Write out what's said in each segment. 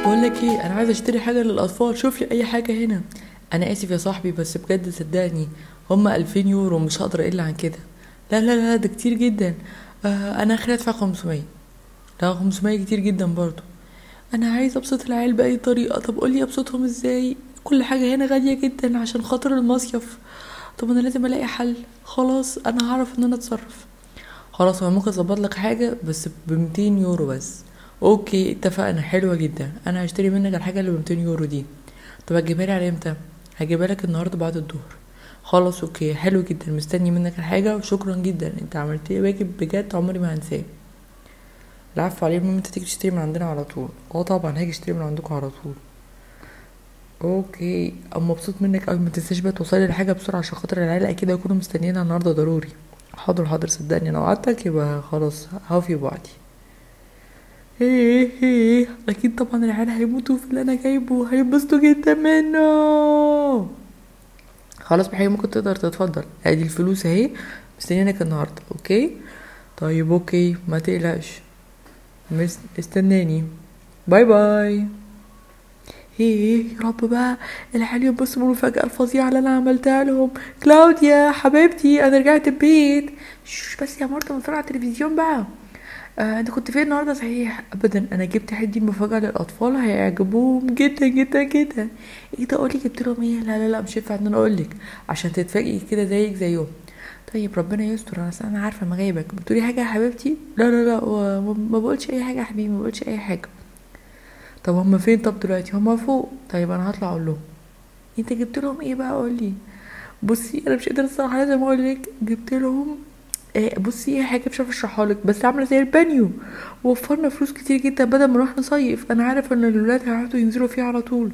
بقول لك ايه انا عايز اشتري حاجه للاطفال شوف لي اي حاجه هنا انا اسف يا صاحبي بس بجد صدقني هما 2000 يورو مش هقدر اقل عن كده لا لا لا ده كتير جدا آه انا اخري ادفع 500 لا 500 كتير جدا برضو انا عايز ابسط العيال باي طريقه طب قولي ابسطهم ازاي كل حاجه هنا غاليه جدا عشان خاطر المصيف طب انا لازم الاقي حل خلاص انا هعرف ان انا اتصرف خلاص انا ممكن اظبط لك حاجه بس ب 200 يورو بس اوكي اتفقنا حلوه جدا انا هشتري منك الحاجه اللي ب 200 يورو دي طب هتجيبها لي على امتى هجيبها لك النهارده بعد الظهر خلاص اوكي حلو جدا مستني منك الحاجه وشكرا جدا انت عملت لي واجب بجد عمري ما هنساه العفو عليه المهم انت تيجي تشتري من عندنا على طول اه طبعا هاجي اشتري من عندكم على طول اوكي انا مبسوط منك قوي ما تنساش بقى توصلي الحاجه بسرعه عشان خاطر العيال اكيد هيكونوا مستنيينها النهارده ضروري حاضر حاضر صدقني انا وعدتك يبقى خلاص هوفي بوعدي ايه ايه اكيد طبعا العيال هيموتوا في اللي انا جايبه هينبسطوا جدا منه خلاص بحاجة ممكن تقدر تتفضل ادي الفلوس اهي مستنيينك النهارده اوكي طيب اوكي ما تقلقش مس... استناني باي باي ايه يا رب بقى العيال ينبسطوا من المفاجأة الفظيعة اللي انا عملتها لهم كلاوديا حبيبتي انا رجعت البيت شش بس يا مرتا بتفرج على التلفزيون بقى آه انت كنت فين النهارده صحيح ابدا انا جبت حته مفاجاه للاطفال هيعجبوهم جدا جدا جدا ايه ده قولي جبت لهم ايه لا لا لا مش ينفع ان انا اقول لك عشان تتفاجئي كده زيك زيهم طيب ربنا يستر انا انا عارفه مغيبك بتقولي حاجه يا حبيبتي لا لا لا و- ما بقولش اي حاجه يا حبيبي ما بقولش اي حاجه طب هما فين طب دلوقتي هما فوق طيب انا هطلع اقول لهم انت جبت لهم ايه بقى قولي بصي انا مش قادره الصراحه لازم اقول لك جبت لهم آه، بصي هي حاجه مش عارفه اشرحها لك بس عامله زي البانيو وفرنا فلوس كتير جدا بدل ما نروح نصيف انا عارفه ان الولاد هيقعدوا ينزلوا فيها على طول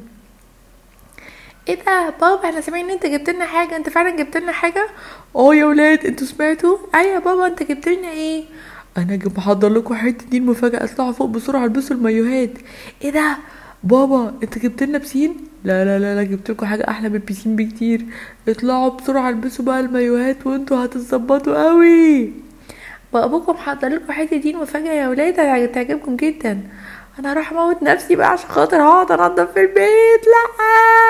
ايه ده بابا احنا سامعين ان انت جبت لنا حاجه انت فعلا جبت لنا حاجه اه يا ولاد انتوا سمعتوا ايوه يا بابا انت جبت لنا ايه انا جاي محضر لكم حته دي المفاجاه اطلعوا فوق بسرعه البسوا المايوهات ايه ده بابا انت جبت لنا بسين لا لا لا لا جبت لكم حاجه احلى من البسين بكتير اطلعوا بسرعه البسوا بقى المايوهات وانتوا هتتظبطوا قوي بابوكم حضر لكم حته دي مفاجاه يا ولاد هتعجبكم جدا انا هروح اموت نفسي بقى عشان خاطر هقعد انضف في البيت لا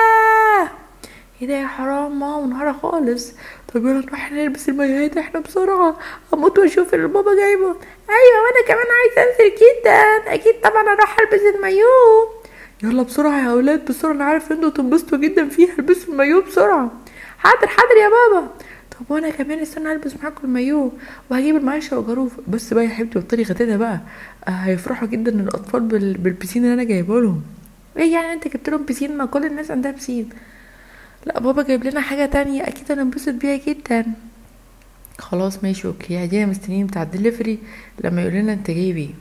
ايه ده يا حرام ماما نهارة خالص طب يلا نروح نلبس المايوهات احنا بسرعة اموت واشوف اللي بابا جايبه ايوه وانا كمان عايزة انزل جدا اكيد طبعا اروح البس المايو يلا بسرعة يا اولاد بسرعة انا عارف انتوا تنبسطوا جدا فيها البسوا المايو بسرعة حاضر حاضر يا بابا طب وانا كمان استنى البس معاكم المايو وهجيب المعيشة وجروف بس بقى يا حبيبتي بطلي غداتها بقى آه هيفرحوا جدا الاطفال بال... بالبسين اللي انا جايبه لهم ايه يعني انت جبت لهم بسين ما كل الناس عندها بسين لا بابا جايب لنا حاجة تانية اكيد هننبسط بيها جدا خلاص ماشي اوكي ادينا مستنيين بتاع الدليفري لما يقول لنا انت جايب ايه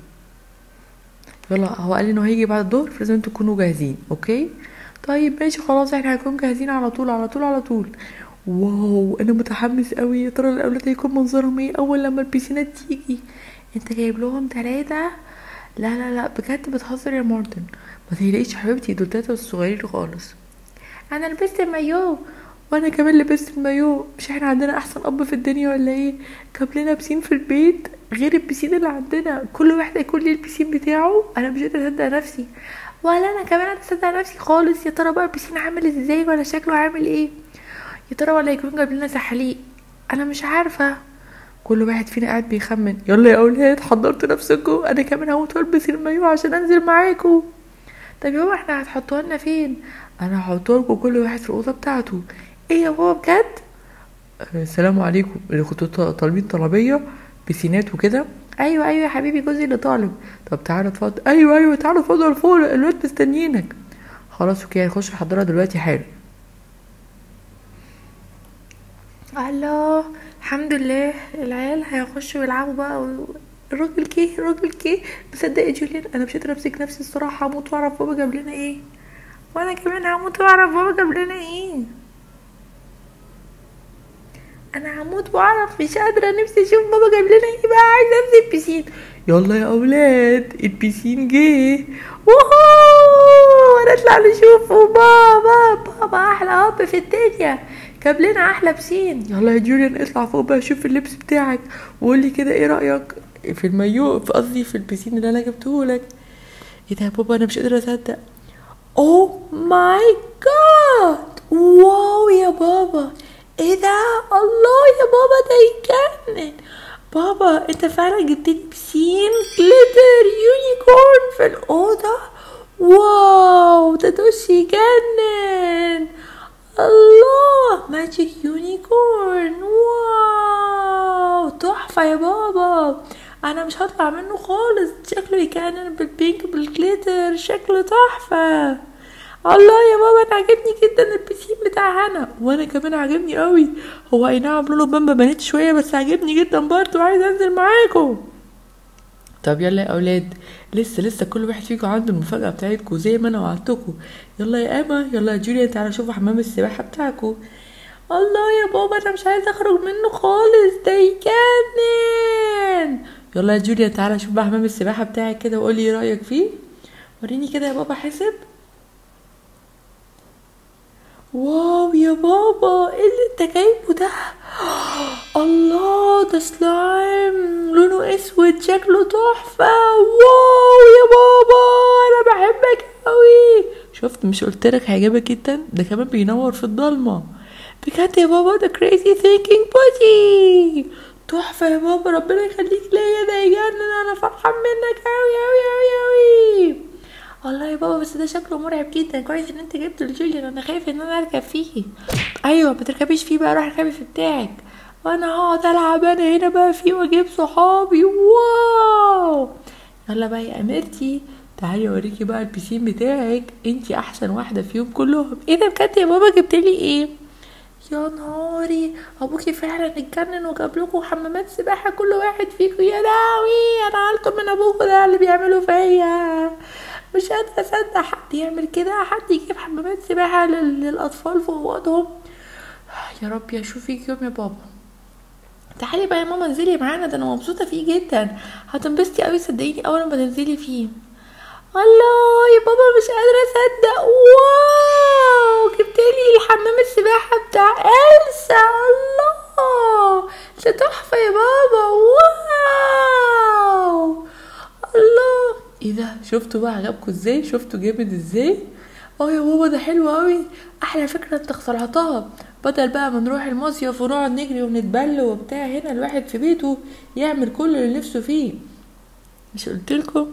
يلا هو قال لي انه هيجي بعد الظهر فلازم تكونوا جاهزين اوكي طيب ماشي خلاص احنا هنكون جاهزين على طول على طول على طول واو انا متحمس قوي يا ترى الاولاد هيكون منظرهم ايه اول لما البيسينات تيجي انت جايب لهم ثلاثة لا لا لا بجد بتهزر يا مارتن ما تقلقيش يا حبيبتي دول تلاتة صغيرين خالص انا لبست المايو وانا كمان لبست المايو مش احنا عندنا احسن اب في الدنيا ولا ايه جاب لنا بسين في البيت غير البسين اللي عندنا كل واحد يكون ليه البسين بتاعه انا مش قادره اصدق نفسي ولا انا كمان قادره اصدق نفسي خالص يا ترى بقى البسين عامل ازاي ولا شكله عامل ايه يا ترى ولا يكون جاب لنا زحاليق انا مش عارفه كل واحد فينا قاعد بيخمن يلا يا اولاد حضرتوا نفسكم انا كمان هموت والبس المايو عشان انزل معاكم طب يابا احنا هتحطوها لنا فين انا هحطها لكم كل واحد في الاوضه بتاعته ايه يا بابا بجد آه، السلام عليكم اللي كنتوا ط- طالبين طلبيه بسينات وكده ايوه ايوه يا حبيبي جوزي اللي طالب طب تعالى اتفضل ايوه ايوه تعالى اتفضل فوق الولاد مستنيينك خلاص اوكي هنخش نحضرها دلوقتي حالا الله الحمد لله العيال هيخشوا يلعبوا بقى و... الراجل كيه الراجل كيه مصدق يا جوليان انا مش قادره امسك نفسي الصراحه هموت واعرف بابا جاب لنا ايه وانا كمان هموت واعرف بابا جاب لنا ايه انا هموت واعرف مش قادره نفسي اشوف بابا جاب لنا ايه بقى عايزه انزل البسين يلا يا اولاد البسين جه وهو نطلع نشوفه بابا بابا احلى اب في الدنيا جاب لنا احلى بسين يلا يا جوليان اطلع فوق بقى شوف اللبس بتاعك وقول لي كده ايه رايك في المايو في قصدي في البسين اللي انا جبته لك ايه ده يا بابا انا مش قادره اصدق اوه ماي جاد واو يا بابا ايه ده الله يا بابا ده يجنن بابا انت فعلا جبت لي بسين جليتر يونيكورن في الاوضه واو ده دوش يجنن الله ماجيك يونيكورن واو تحفه يا بابا انا مش هطلع منه خالص شكله يجنن بالبينك بالجليتر شكله تحفه الله يا بابا انا عجبني جدا البسين بتاع هنا وانا كمان عجبني قوي هو اي نعم لونه بامبا بنات شويه بس عجبني جدا برضه وعايز انزل معاكم طب يلا يا اولاد لسه لسه كل واحد فيكم عنده المفاجاه بتاعتكم زي ما انا وعدتكم يلا يا اما يلا يا جوليا تعالى شوفوا حمام السباحه بتاعكم الله يا بابا انا مش عايزه اخرج منه خالص ده يجنن يلا يا جوليا تعالى شوف بقى حمام السباحه بتاعك كده وقولي ايه رايك فيه وريني كده يا بابا حسب واو يا بابا ايه اللي انت جايبه ده الله ده سلايم لونه اسود شكله تحفة واو يا بابا انا بحبك قوي شفت مش قلتلك هيعجبك جدا ده كمان بينور في الضلمة بجد يا بابا ده crazy thinking body تحفة يا بابا ربنا يخليك ليا ده يجنن انا فرحان منك اوي اوي اوي اوي والله يا بابا بس ده شكله مرعب جدا كويس ان انت جبت الجوليان انا خايفه ان انا اركب فيه ايوه ما تركبيش فيه بقى روح اركبي في بتاعك وانا هقعد العب انا هنا بقى فيه واجيب صحابي واو يلا بقى يا اميرتي تعالي اوريكي بقى البسين بتاعك انتي احسن واحده فيهم كلهم ايه ده بجد يا بابا جبتلي ايه يا نهاري ابوكي فعلا اتجنن وجاب لكم حمامات سباحه كل واحد فيكم يا لهوي انا قلت من ابوكوا ده اللي بيعملوا فيا مش قادرة أصدق حد يعمل كده حد يجيب حمامات سباحة لل- للأطفال في أوضهم يا رب أشوفك يوم يا بابا تعالي بقى يا ماما انزلي معانا ده أنا مبسوطة فيه جدا هتنبسطي أوي صدقيني أول ما تنزلي فيه الله يا بابا مش قادرة أصدق واو جبتلي الحمام السباحة بتاع إلسا الله ده تحفة يا بابا واو الله ايه ده شفتوا بقى عجبكم ازاي شفتوا جامد ازاي اه يا بابا ده حلو قوي احلى فكره انت اخترعتها بدل بقى ما نروح المصيف ونقعد نجري ونتبل وبتاع هنا الواحد في بيته يعمل كل اللي نفسه فيه مش قلتلكم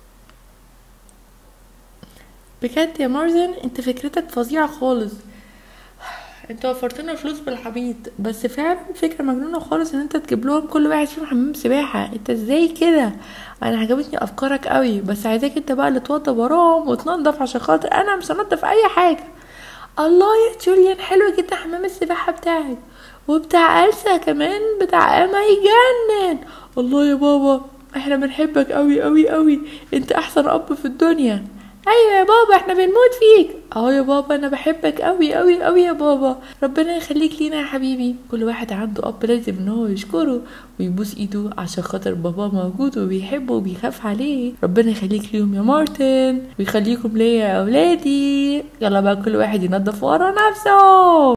بجد يا مارزن انت فكرتك فظيعه خالص انت وفرت لنا فلوس بالحبيط بس فعلا فكره مجنونه خالص ان انت تجيب لهم كل واحد فيهم حمام سباحه انت ازاي كده انا عجبتني افكارك قوي بس عايزاك انت بقى اللي توضب وراهم وتنضف عشان خاطر انا مش هنضف اي حاجه الله يا جوليان حلو جدا حمام السباحه بتاعك وبتاع السا كمان بتاع اما يجنن الله يا بابا احنا بنحبك قوي قوي قوي انت احسن اب في الدنيا ايوه يا بابا احنا بنموت فيك اه يا بابا انا بحبك قوي قوي قوي يا بابا ربنا يخليك لينا يا حبيبي كل واحد عنده اب لازم ان هو يشكره ويبوس ايده عشان خاطر بابا موجود وبيحبه وبيخاف عليه ربنا يخليك ليهم يا مارتن ويخليكم ليا يا اولادي يلا بقى كل واحد ينظف ورا نفسه